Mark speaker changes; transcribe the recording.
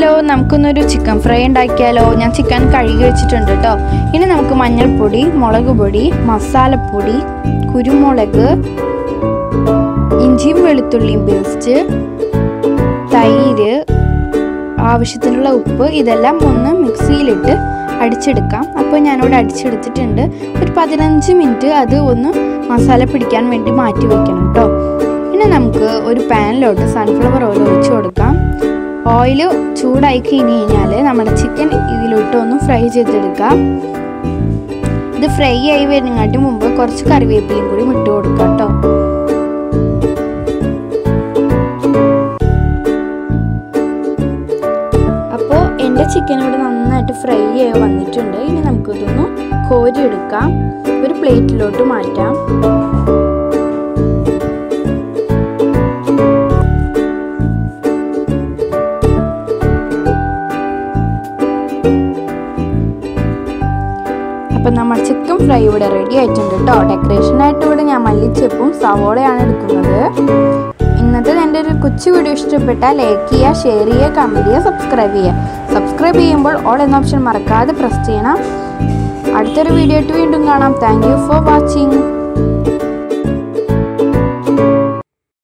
Speaker 1: hello നമുക്കൊന്നൊരു chicken fry ഉണ്ടാക്കിയാലോ ഞാൻ chicken കഴുകി വെച്ചിട്ടുണ്ട് കേട്ടോ ഇനി നമുക്ക് മഞ്ഞൾപ്പൊടി മുളക് പൊടി മസാലപ്പൊടി കുരുമുളക് ഇഞ്ചിയും വെളുത്തുള്ളിയും പേസ്റ്റ് തൈര് ആവശ്യത്തിനുള്ള ഉപ്പ് ഇതെല്ലാം ഒന്ന് മിക്സിയിലിട്ട് അടിച്ചെടുക്കാം അപ്പോൾ ഞാനിവിടെ അടിച്ചെടുത്തിട്ടുണ്ട് ഒരു പതിനഞ്ച് മിനിറ്റ് അത് ഒന്ന് മസാല പിടിക്കാൻ വേണ്ടി മാറ്റി വെക്കണം കേട്ടോ ഇനി നമുക്ക് ഒരു പാനിലോട്ട് സൺഫ്ലവർ ഓയിൽ ഒഴിച്ചു കൊടുക്കാം ഓയിൽ ചൂടായി കഴിഞ്ഞ് കഴിഞ്ഞാൽ നമ്മുടെ ചിക്കൻ ഇതിലോട്ട് ഒന്ന് ഫ്രൈ ചെയ്തെടുക്കാം ഇത് ഫ്രൈ ആയി വരുന്നതിനാട്ടി മുമ്പ് കുറച്ച് കറിവേപ്പിലയും കൂടി ഇട്ട് കൊടുക്കാം കേട്ടോ അപ്പോൾ എൻ്റെ ചിക്കൻ ഇവിടെ നന്നായിട്ട് ഫ്രൈ ആയി വന്നിട്ടുണ്ട് ഇനി നമുക്കിതൊന്ന് കോരി എടുക്കാം ഒരു പ്ലേറ്റിലോട്ട് മാറ്റാം അപ്പം നമ്മൾ ചിക്കൻ ഫ്രൈ ഇവിടെ റെഡി ആയിട്ടുണ്ട് കേട്ടോ ഡെക്കറേഷനായിട്ട് ഇവിടെ ഞാൻ മല്ലിച്ചെപ്പും സവോളയാണ് എടുക്കുന്നത് ഇന്നത്തെ എൻ്റെ ഒരു കൊച്ചു വീഡിയോ ഇഷ്ടപ്പെട്ടാൽ ലൈക്ക് ചെയ്യുക ഷെയർ ചെയ്യുക കമൻറ്റ് ചെയ്യുക സബ്സ്ക്രൈബ് ചെയ്യുക സബ്സ്ക്രൈബ് ചെയ്യുമ്പോൾ ഓൾ എന്ന ഓപ്ഷൻ മറക്കാതെ പ്രസ് ചെയ്യണം അടുത്തൊരു വീഡിയോ ആയിട്ട് വീണ്ടും കാണാം താങ്ക് യു ഫോർ വാച്ചിങ്